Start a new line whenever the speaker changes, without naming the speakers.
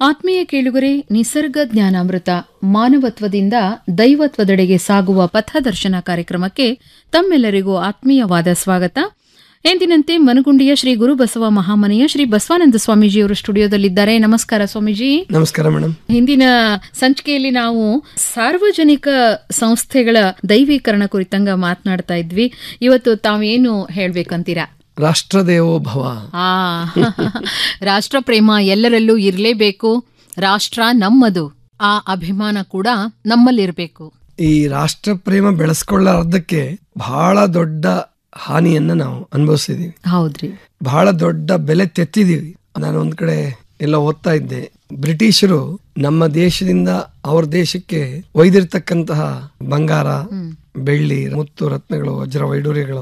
ಆತ್ಮೀಯ ಕೇಳುಗರೆ ನಿಸರ್ಗ ಜ್ಞಾನಾಮೃತ ಮಾನವತ್ವದಿಂದ ದೈವತ್ವದೆಡೆಗೆ ಸಾಗುವ ಪಥದರ್ಶನ ಕಾರ್ಯಕ್ರಮಕ್ಕೆ ತಮ್ಮೆಲ್ಲರಿಗೂ ಆತ್ಮೀಯವಾದ ಸ್ವಾಗತ ಎಂದಿನಂತೆ ಮನಗುಂಡಿಯ ಶ್ರೀ ಗುರುಬಸವ ಮಹಾಮನೆಯ ಶ್ರೀ ಬಸವಾನಂದ ಸ್ವಾಮೀಜಿಯವರು ಸ್ಟುಡಿಯೋದಲ್ಲಿದ್ದಾರೆ ನಮಸ್ಕಾರ ಸ್ವಾಮೀಜಿ
ನಮಸ್ಕಾರ ಮೇಡಮ್
ಹಿಂದಿನ ಸಂಚಿಕೆಯಲ್ಲಿ ನಾವು ಸಾರ್ವಜನಿಕ ಸಂಸ್ಥೆಗಳ ದೈವೀಕರಣ ಕುರಿತಂಗ ಮಾತನಾಡ್ತಾ ಇದ್ವಿ ಇವತ್ತು ತಾವೇನು ಹೇಳ್ಬೇಕಂತೀರಾ
ರಾಷ್ಟ್ರದೇವೋ ಭವ
ಆ ರಾಷ್ಟ್ರ ಪ್ರೇಮ ಎಲ್ಲರಲ್ಲೂ ಇರಲೇಬೇಕು ರಾಷ್ಟ್ರ ನಮ್ಮದು ಆ ಅಭಿಮಾನ ಕೂಡ ನಮ್ಮಲ್ಲಿರಬೇಕು
ಈ ರಾಷ್ಟ್ರ ಪ್ರೇಮ ಬೆಳೆಸ್ಕೊಳ್ಳೋದಕ್ಕೆ ಬಹಳ ದೊಡ್ಡ ಹಾನಿಯನ್ನ ನಾವು ಅನುಭವಿಸಿದೀವಿ
ಹೌದ್ರಿ
ಬಹಳ ದೊಡ್ಡ ಬೆಲೆ ತೆತ್ತಿದೀವಿ ನಾನು ಒಂದ್ ಕಡೆ ಎಲ್ಲ ಓದ್ತಾ ಇದ್ದೆ ಬ್ರಿಟಿಷರು ನಮ್ಮ ದೇಶದಿಂದ ಅವ್ರ ದೇಶಕ್ಕೆ ಒಯ್ದಿರ್ತಕ್ಕಂತಹ ಬಂಗಾರ ಬೆಳ್ಳಿ ಮುತ್ತು ರತ್ನಗಳು ವಜ್ರ ವೈಡೂರ್ಯಗಳು